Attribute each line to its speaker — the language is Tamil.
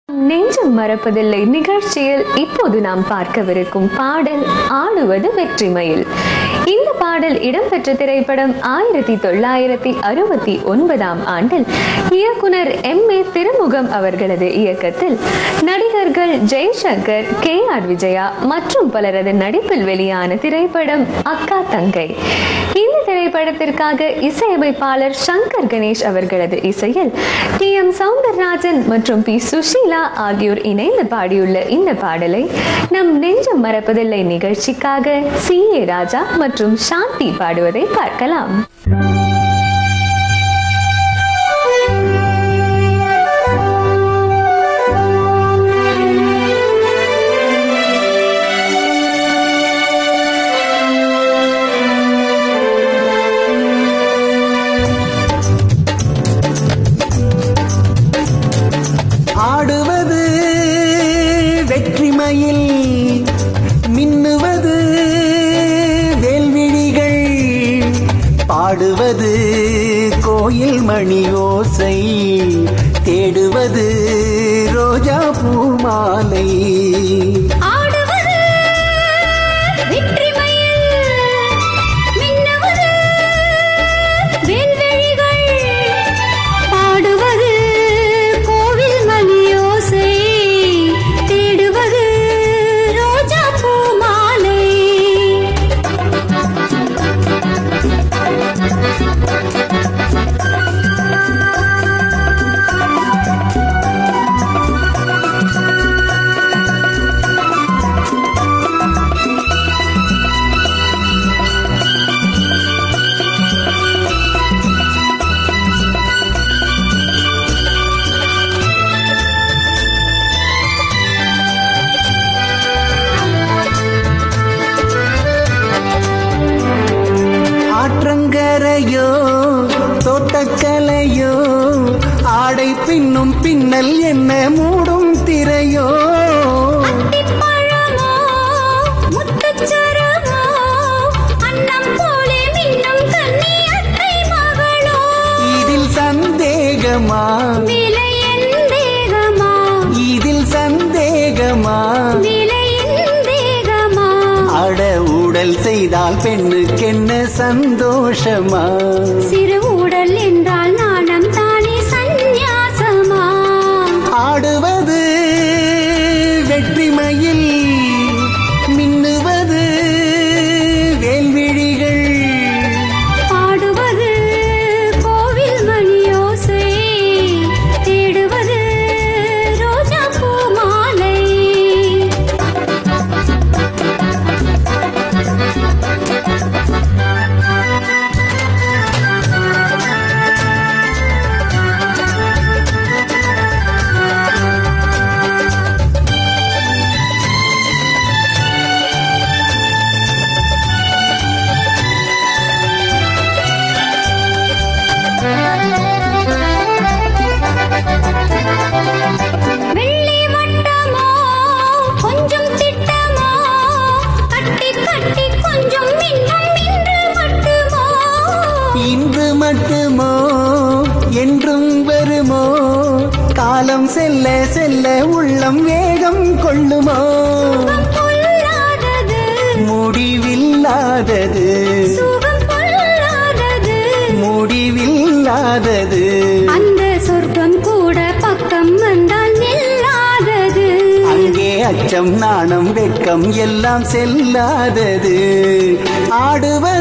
Speaker 1: நெஞ்சம் மறப்பதில்லை நிகழ்ச்சியில் இப்போது நாம் பார்க்கவிருக்கும் பாடல் ஆடுவது வெற்றிமயில் இந்த பாடல் இடம்பெற்ற திரைப்படம் ஆயிரத்தி தொள்ளாயிரத்தி அறுபத்தி ஒன்பதாம் ஆண்டில் இயக்குனர் எம் ஏ திருமுகம் அவர்களது இயக்கத்தில் நடிகர்கள் ஜெய்சங்கர் கே ஆர் விஜயா மற்றும் பலரது நடிப்பில் வெளியான திரைப்படம் அக்கா தங்கை இந்த திரைப்படத்திற்காக இசையமைப்பாளர் சங்கர் கணேஷ் அவர்களது இசையில் டி எம் சவுந்தரராஜன் மற்றும் பி சுஷீலா ஆகியோர் இணைந்து பாடியுள்ள இந்த பாடலை நம் நெஞ்சம் மறப்பதில்லை நிகழ்ச்சிக்காக சி ஏ ராஜா மற்றும் சாந்தி பாடுவதை பார்க்கலாம்
Speaker 2: ஆடுவது வெற்றிமயில் மின்னுவது வேல்விழிகள் பாடுவது கோயில் மணி ஓசை தேடுவது ரோஜா பூமாலை
Speaker 3: ஆடுவது வெற்றிமயில் மின்னுவது வேல்வெளிகள் பாடுவது கோவில் மணியோசை தேடுவது ரோஜா பூமாலை
Speaker 2: ஆற்றங்கரையோ தோட்டக்கலையோ ஆடை பின்னும் பின்னல் என்ன மூடும் திரையோ
Speaker 3: அத்திப்பழமோ முத்துச்சரமோ அன்னம் போலே மின்னும் கன்னி அத்தை மகளோ
Speaker 2: இதில் சந்தேகமா
Speaker 3: விலை எந்தேகமா
Speaker 2: இதில் சந்தேகமா
Speaker 3: விலை எந்தேகமா
Speaker 2: அட ஊடல் செய்தால் பெண்ணுக்கென்ன சந்தோஷமா
Speaker 3: சிறு ஊடல் என்றால் நாணம் தானே சந்நியாசமா
Speaker 2: ஆடுவது வெற்றிமயில் மின்னுவது வேல்விழிகள்
Speaker 3: பாடுவது கோவில் மணியோசை தேடுவது ரோஜா பூ மாலை வெள்ளி வட்டமோ கொஞ்சம் திட்டமோ கட்டி கட்டி கொஞ்சம் மின்னும் இன்று மட்டுமோ
Speaker 2: இன்று மட்டுமோ என்றும் வருமோ காலம் செல்ல செல்ல உள்ளம் வேகம் கொள்ளுமோ
Speaker 3: சுகம் பொல்லாதது
Speaker 2: முடிவில்லாதது
Speaker 3: சுகம் பொல்லாதது
Speaker 2: முடிவில்லாதது
Speaker 3: அந்த சொர்க்கம் கூட பக்கம் வந்தால் நில்லாதது
Speaker 2: அங்கே அச்சம் நாணம் வெட்கம் எல்லாம் செல்லாதது ஆடுவது